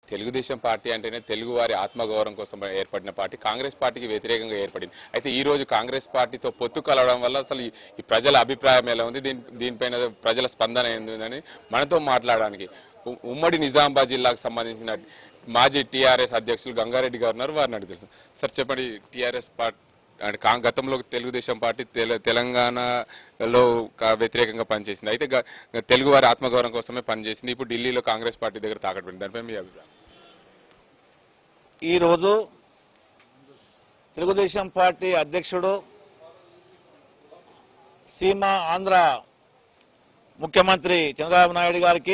Telugu Desam party అంటేనే తెలుగు వారి ఆత్మగౌరవం కోసం ఏర్పడిన పార్టీ కాంగ్రెస్ పార్టీకి వ్యతిరేకంగా ఏర్పడింది అయితే ఈ రోజు కాంగ్రెస్ పార్టీతో పొత్తు కలవడం వల్ల అసలు ఈ- ఈ ప్రజల అభిప్రాయం ఎలా ఉంది దీని దీనిపైన ప్రజల స్పందన ఏందని మనతో మాట్లాడడానికి ఉ- ఉమ్మడి నిజామాబాద్ జిల్లాకు సంబంధించిన మాజీ టీఆర్ఎస్ అధ్యక్షులు గంగారెడ్డి గారు ఉన్నారు వారిని అడుగుతారు సార్ చెప్పండి టీఆర్ఎస్ పార్టీ అంటే కా- గతంలో తెలుగుదేశం పార్టీ తెల- తెలంగాణలో కా- వ్యతిరేకంగా పనిచేసింది అయితే గ- తెలుగు వారి ఆత్మగౌరవం కోసమే పనిచేసింది ఇప్పుడు ఢిల్లీలో కాంగ్రెస్ పార్టీ దగ్గర తాకట్టు పెట్టింది దానిపై మీ అభిప్రాయం ఈరోజు తెలుగుదేశం పార్టీ అధ్యక్షుడు సీమ ఆంధ్ర ముఖ్యమంత్రి చంద్రబాబు నాయుడు గారికి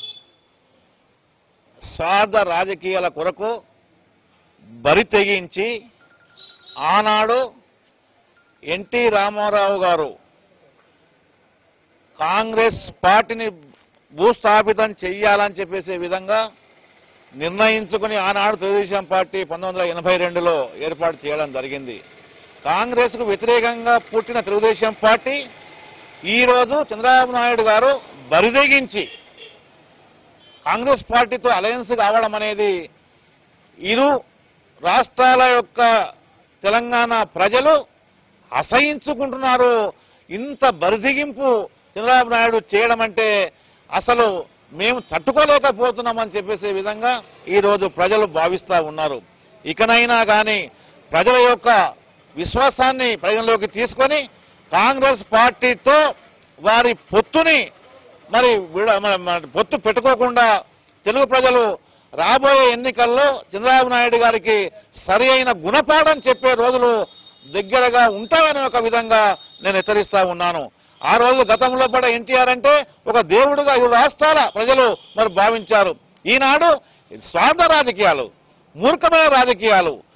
స్వార్థ రాజకీయాల కొరకు బరి తెగించి ఆనాడు ఎన్టీ రామారావు గారు కాంగ్రెస్ పార్టీని భూస్థాపితం చెయ్యాలని చెప్పేసే విధంగా నిర్ణయించుకుని ఆనాడు తెలుగుదేశం పార్టీ పంతొమ్మిది వందల ఎనభై రెండులో ఏర్పాటు చేయడం జరిగింది కాంగ్రెస్ కు వ్యతిరేకంగా పుట్టిన తెలుగుదేశం పార్టీ ఈ రోజు చంద్రబాబు నాయుడు గారు బరిదెగించి కాంగ్రెస్ పార్టీతో అలయన్స్ కావడం అనేది ఇరు రాష్ట్రాల యొక్క తెలంగాణ ప్రజలు అసహించుకుంటున్నారు ఇంత బరిదిగింపు చంద్రబాబు నాయుడు చేయడం అంటే అసలు మేము తట్టుకోలేకపోతున్నామని చెప్పేసే విధంగా ఈ రోజు ప్రజలు భావిస్తా ఉన్నారు ఇకనైనా కానీ ప్రజల యొక్క విశ్వాసాన్ని ప్రజల్లోకి తీసుకొని కాంగ్రెస్ పార్టీతో వారి పొత్తుని మరి విడ- మన- మన పొత్తు పెట్టుకోకుండా తెలుగు ప్రజలు రాబోయే ఎన్నికల్లో చంద్రబాబు నాయుడు గారికి సరి అయిన గుణపాఠం చెప్పే రోజులు దగ్గరగా ఉంటాయని ఒక విధంగా నేను హెచ్చరిస్తా ఉన్నాను ఆ రోజు గతంలో పడ ఎన్టీఆర్ అంటే ఒక దేవుడుగా ఇరు రాష్ట్రాల ప్రజలు మరి భావించారు ఈనాడు స్వార్థ రాజకీయాలు మూర్ఖమైన రాజకీయాలు